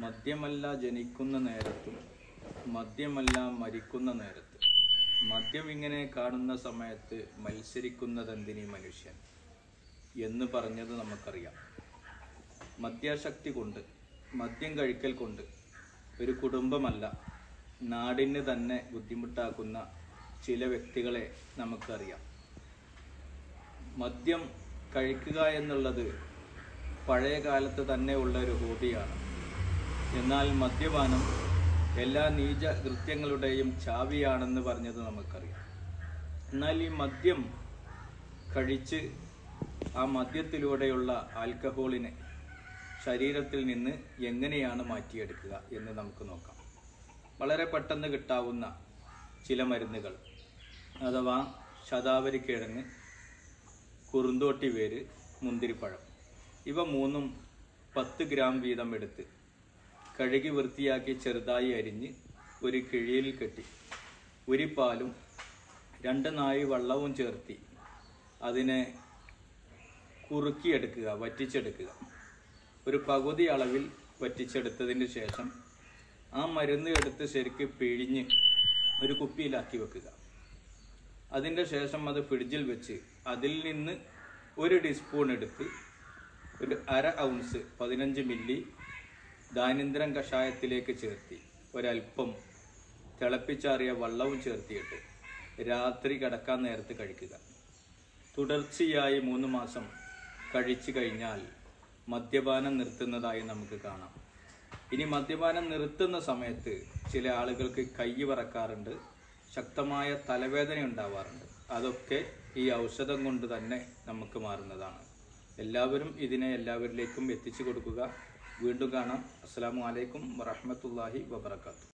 മദ്യമല്ല ജനിക്കുന്ന നേരത്തും മദ്യമല്ല മരിക്കുന്ന നേരത്ത് മദ്യം ഇങ്ങനെ കാണുന്ന സമയത്ത് മത്സരിക്കുന്നതെന്തിനീ മനുഷ്യൻ എന്ന് പറഞ്ഞത് നമുക്കറിയാം മദ്യാശക്തി കൊണ്ട് മദ്യം കഴിക്കൽ കൊണ്ട് ഒരു കുടുംബമല്ല നാടിന് തന്നെ ബുദ്ധിമുട്ടാക്കുന്ന ചില വ്യക്തികളെ നമുക്കറിയാം മദ്യം കഴിക്കുക എന്നുള്ളത് പഴയ കാലത്ത് തന്നെ ഉള്ള ഒരു ഹോബിയാണ് എന്നാൽ മദ്യപാനം എല്ലാ നീച കൃത്യങ്ങളുടെയും ചാവിയാണെന്ന് പറഞ്ഞത് നമുക്കറിയാം എന്നാൽ ഈ മദ്യം കഴിച്ച് ആ മദ്യത്തിലൂടെയുള്ള ആൽക്കഹോളിനെ ശരീരത്തിൽ നിന്ന് എങ്ങനെയാണ് മാറ്റിയെടുക്കുക എന്ന് നമുക്ക് നോക്കാം വളരെ പെട്ടെന്ന് കിട്ടാവുന്ന ചില മരുന്നുകൾ അഥവാ ശതാവരിക്കിഴങ്ങ് കുറുന്തോട്ടി വേര് മുന്തിരിപ്പഴം ഇവ മൂന്നും പത്ത് ഗ്രാം വീതം എടുത്ത് കഴുകി വൃത്തിയാക്കി ചെറുതായി അരിഞ്ഞ് ഒരു കിഴിയിൽ കെട്ടി ഒരു പാലും രണ്ട് നാഴി വെള്ളവും ചേർത്തി അതിനെ കുറുക്കിയെടുക്കുക വറ്റിച്ചെടുക്കുക ഒരു പകുതി അളവിൽ വറ്റിച്ചെടുത്തതിന് ശേഷം ആ മരുന്ന് എടുത്ത് ശരിക്ക് പിഴിഞ്ഞ് ഒരു കുപ്പിയിലാക്കി വെക്കുക അതിൻ്റെ ശേഷം അത് ഫ്രിഡ്ജിൽ വെച്ച് അതിൽ നിന്ന് ഒരു ടീസ്പൂൺ എടുത്ത് ഒരു അര ഔൺസ് പതിനഞ്ച് മില്ലി ദാനിന്ദ്രം കഷായത്തിലേക്ക് ചേർത്തി ഒരല്പം തിളപ്പിച്ചാറിയ വെള്ളവും ചേർത്തിയിട്ട് രാത്രി കിടക്കാൻ നേരത്ത് കഴിക്കുക തുടർച്ചയായി മൂന്ന് മാസം കഴിച്ചു കഴിഞ്ഞാൽ മദ്യപാനം നിർത്തുന്നതായി നമുക്ക് കാണാം ഇനി മദ്യപാനം നിർത്തുന്ന സമയത്ത് ചില ആളുകൾക്ക് കൈ വിറക്കാറുണ്ട് ശക്തമായ തലവേദന ഉണ്ടാവാറുണ്ട് അതൊക്കെ ഈ ഔഷധം കൊണ്ട് തന്നെ നമുക്ക് മാറുന്നതാണ് എല്ലാവരും ഇതിനെ എല്ലാവരിലേക്കും എത്തിച്ചു കൊടുക്കുക വീണ്ടും കാണാം അസ്സാം വലൈക്കും വറഹമത്തല്ലാഹി വബർക്കാത്തു